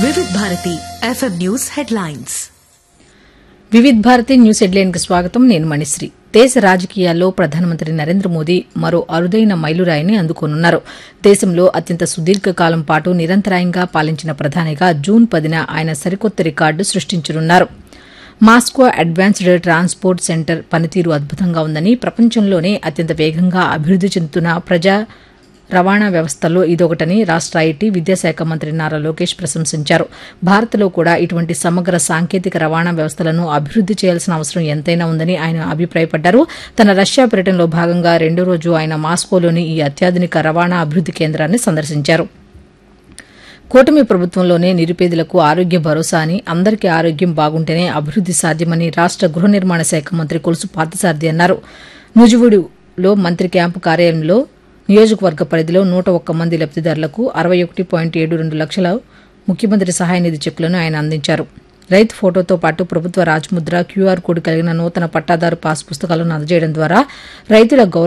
వివిధ Bharati FM news headlines Vividh Bharati news headline కి స్వాగతం నేను మణిశ్రీ దేశ రాజకీయాల్లో ప్రధానమంత్రి నరేంద్ర మోదీ మరో అరుదైన మైలురాయిని అందుకోనున్నారు దేశంలో అత్యంత సుదీర్ఘకాలం పాటు నిరంతరాయంగా పాలించిన ప్రధానిగా జూన్ పదిన ఆయన సరికొత్త రికార్డు సృష్టించనున్నారు మాస్కో అడ్వాన్స్డ్ ట్రాన్స్పోర్ట్ సెంటర్ పనితీరు అద్భుతంగా ఉందని ప్రపంచంలోనే అత్యంత వేగంగా అభివృద్ది చెందుతున్న ప్రజా రవాణా వ్యవస్థలో ఇదొకటని రాష్ట ఐటీ విద్యాశాఖ మంత్రి నారా లోకేష్ ప్రశంసించారు భారత్లో కూడా ఇటువంటి సమగ్ర సాంకేతిక రవాణా వ్యవస్థలను అభివృద్ది చేయాల్సిన అవసరం ఎంతైనా ఉందని ఆయన అభిప్రాయపడ్డారు తన రష్యా పర్యటనలో భాగంగా రెండో రోజు ఆయన మాస్కోలోని ఈ అత్యాధునిక రవాణా అభివృద్ది కేంద్రాన్ని సందర్శించారు కూటమి ప్రభుత్వంలోనే నిరుపేదలకు ఆరోగ్య భరోసా అని అందరికీ ఆరోగ్యం బాగుంటేనే అభివృద్ది సాధ్యమని రాష్ట గృహ నిర్మాణ శాఖ మంత్రి కొలుసు పార్థసారథి అన్నారు నుజువుడిలో మంత్రి క్యాంపు కార్యాలయంలో నియోజకవర్గ పరిధిలో నూట ఒక్క మంది లబ్దిదారులకు అరవై ఒకటి పాయింట్ ఏడు రెండు లక్షల ముఖ్యమంత్రి సహాయ నిధి చెక్కులను ఆయన అందించారు రైతు ఫోటోతో పాటు ప్రభుత్వ రాజ్ముద్ర క్యూఆర్ కోడ్ కలిగిన నూతన పట్టాదారు పాస్ పుస్తకాలను అందజేయడం ద్వారా రైతుల గౌరవ